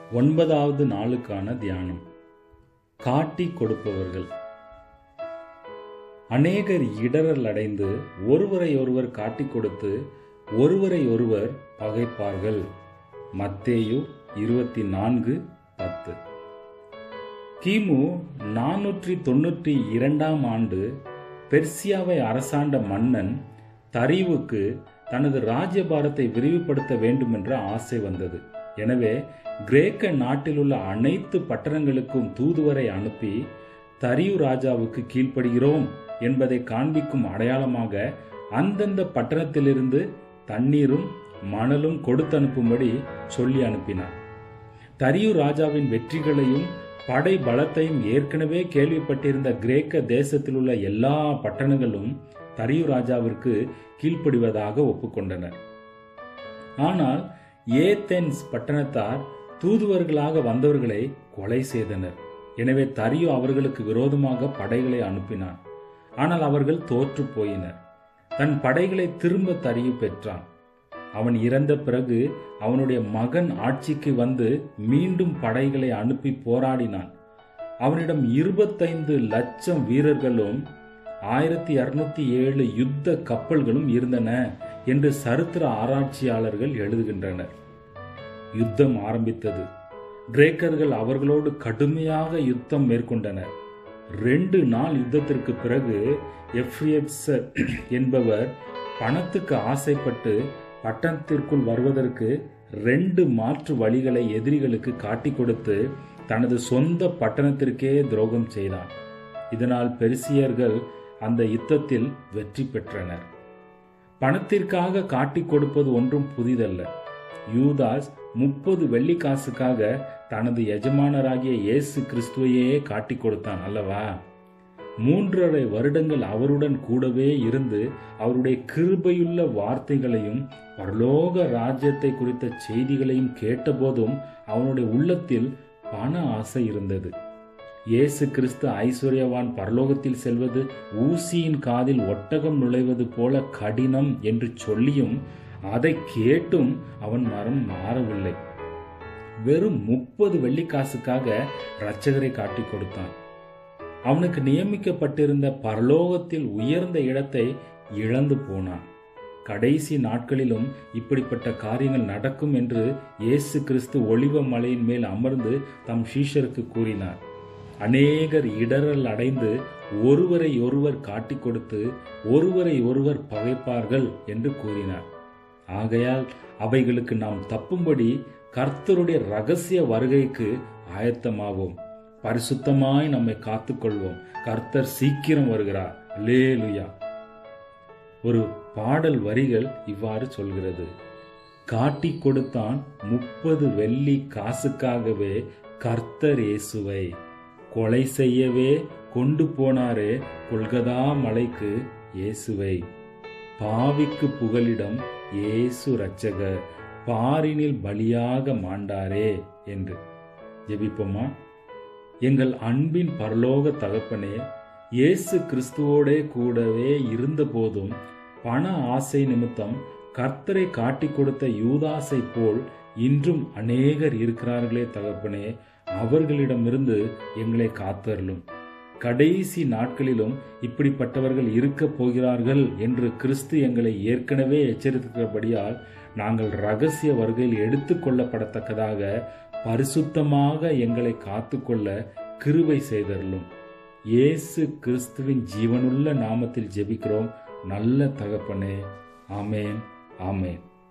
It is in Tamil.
ஒன்பதாவது நாளுக்கான தியானம் காட்டி கொடுப்பவர்கள் அநேகர் இடரல் அடைந்து ஒருவரை ஒருவர் காட்டிக் கொடுத்து ஒருவரை ஒருவர் பகைப்பார்கள் மத்தேயு இருபத்தி நான்கு பத்து கிமு நானூற்றி தொண்ணூற்றி இரண்டாம் ஆண்டு பெர்சியாவை அரசாண்ட மன்னன் தரிவுக்கு தனது ராஜ்யபாரத்தை விரிவுபடுத்த வேண்டும் என்ற ஆசை வந்தது எனவே கிரேக்க நாட்டில் உள்ள அனைத்து பட்டணங்களுக்கும் தூதுவரை அனுப்பி தரியு ராஜாவுக்கு கீழ்ப்படுகிறோம் என்பதை காண்பிக்கும் அடையாளமாக அந்தந்த பட்டணத்திலிருந்து தண்ணீரும் மணலும் கொடுத்து அனுப்பும்படி சொல்லி அனுப்பினார் தரியு ராஜாவின் வெற்றிகளையும் படை பலத்தையும் ஏற்கனவே கேள்விப்பட்டிருந்த கிரேக்க தேசத்தில் உள்ள எல்லா பட்டணங்களும் தரியு ராஜாவிற்கு கீழ்ப்படிவதாக ஒப்புக்கொண்டனர் ஆனால் ஏதென்ஸ் பட்டணத்தார் தூதுவர்களாக வந்தவர்களை கொலை செய்தனர் எனவே தரியு அவர்களுக்கு விரோதமாக படைகளை அனுப்பினான் ஆனால் அவர்கள் தோற்று போயினர் தன் படைகளை திரும்ப தரியு பெற்றான் அவன் இறந்த பிறகு அவனுடைய மகன் ஆட்சிக்கு வந்து மீண்டும் படைகளை அனுப்பி போராடினான் அவனிடம் இருபத்தைந்து லட்சம் வீரர்களும் ஆயிரத்தி இருநூத்தி ஏழு யுத்த கப்பல்களும் இருந்தன என்று சரித்திர ஆராய்ச்சியாளர்கள் எழுதுகின்றனர் யுத்தம் ஆரம்பித்தது கிரேக்கர்கள் அவர்களோடு கடுமையாக யுத்தம் மேற்கொண்டனர் ரெண்டு நாள் யுத்தத்திற்கு பிறகு எஃப்ரியட்ஸ் என்பவர் பணத்துக்கு ஆசைப்பட்டு பட்டணத்திற்குள் வருவதற்கு ரெண்டு மாற்று வழிகளை எதிரிகளுக்கு காட்டிக் கொடுத்து தனது சொந்த பட்டணத்திற்கே துரோகம் செய்தான் இதனால் பெருசியர்கள் அந்த யுத்தத்தில் வெற்றி பெற்றனர் பணத்திற்காக காட்டிக் கொடுப்பது ஒன்றும் புதிதல்ல யூதாஸ் முப்பது வெள்ளி காசுக்காக தனது எஜமானராகிய இயேசு கிறிஸ்துவையே காட்டிக் கொடுத்தான் அல்லவா மூன்றரை வருடங்கள் அவருடன் கூடவே இருந்து அவருடைய கிருபையுள்ள வார்த்தைகளையும் பரலோக ராஜ்யத்தை குறித்த செய்திகளையும் கேட்டபோதும் அவனுடைய உள்ளத்தில் பண ஆசை இருந்தது இயேசு கிறிஸ்து ஐஸ்வர்யவான் பரலோகத்தில் செல்வது ஊசியின் காதில் ஒட்டகம் நுழைவது போல கடினம் என்று சொல்லியும் அதை கேட்டும் அவன் மரம் மாறவில்லை வெறும் முப்பது வெள்ளிக்காசுக்காக இரட்சகரை காட்டிக் கொடுத்தான் அவனுக்கு நியமிக்கப்பட்டிருந்த பரலோகத்தில் உயர்ந்த இடத்தை இழந்து போனான் கடைசி நாட்களிலும் இப்படிப்பட்ட காரியங்கள் நடக்கும் என்று இயேசு கிறிஸ்து ஒளிவ மலையின் மேல் அமர்ந்து தம் சீஷருக்கு கூறினார் அநேகர் இடரல் அடைந்து ஒருவரை ஒருவர் காட்டிக் கொடுத்து ஒருவரை ஒருவர் பகைப்பார்கள் என்று கூறினார் ஆகையால் அவைகளுக்கு நாம் தப்பும்படி கர்த்தருடைய ரகசிய வருகைக்கு ஆயத்தமாவோம் பரிசுத்தமாய் நம்மை காத்துக்கொள்வோம் கர்த்தர் சீக்கிரம் வருகிறார் லேலுயா ஒரு பாடல் வரிகள் இவ்வாறு சொல்கிறது காட்டி கொடுத்தான் முப்பது வெள்ளி காசுக்காகவே கர்த்தர் இயேசுவை கொலை செய்யவே கொண்டு போனாரே கொல்கதா மலைக்கு இயேசுவை பாவிக்கு புகலிடம் இயேசு ரட்சகர் பாரினில் பலியாக மாண்டாரே என்று ஜெபிப்போமா எங்கள் அன்பின் பரலோக தகப்பனே இயேசு கிறிஸ்துவோடே கூடவே இருந்தபோதும் பண ஆசை நிமித்தம் கர்த்தரை காட்டிக் கொடுத்த யூதாசை போல் இன்றும் அநேகர் இருக்கிறார்களே தகப்பனே அவர்களிடமிருந்து எங்களை காத்தருளும் கடைசி நாட்களிலும் இப்படிப்பட்டவர்கள் இருக்கப் போகிறார்கள் என்று கிறிஸ்து எங்களை ஏற்கனவே எச்சரித்திருக்கிறபடியால் நாங்கள் ரகசிய வருகையில் எடுத்துக்கொள்ளப்படத்தக்கதாக பரிசுத்தமாக எங்களை காத்துக்கொள்ள கிருவை செய்தருளும் இயேசு கிறிஸ்துவின் ஜீவனுள்ள நாமத்தில் ஜெபிக்கிறோம் நல்ல தகப்பனே ஆமேன் ஆமேன்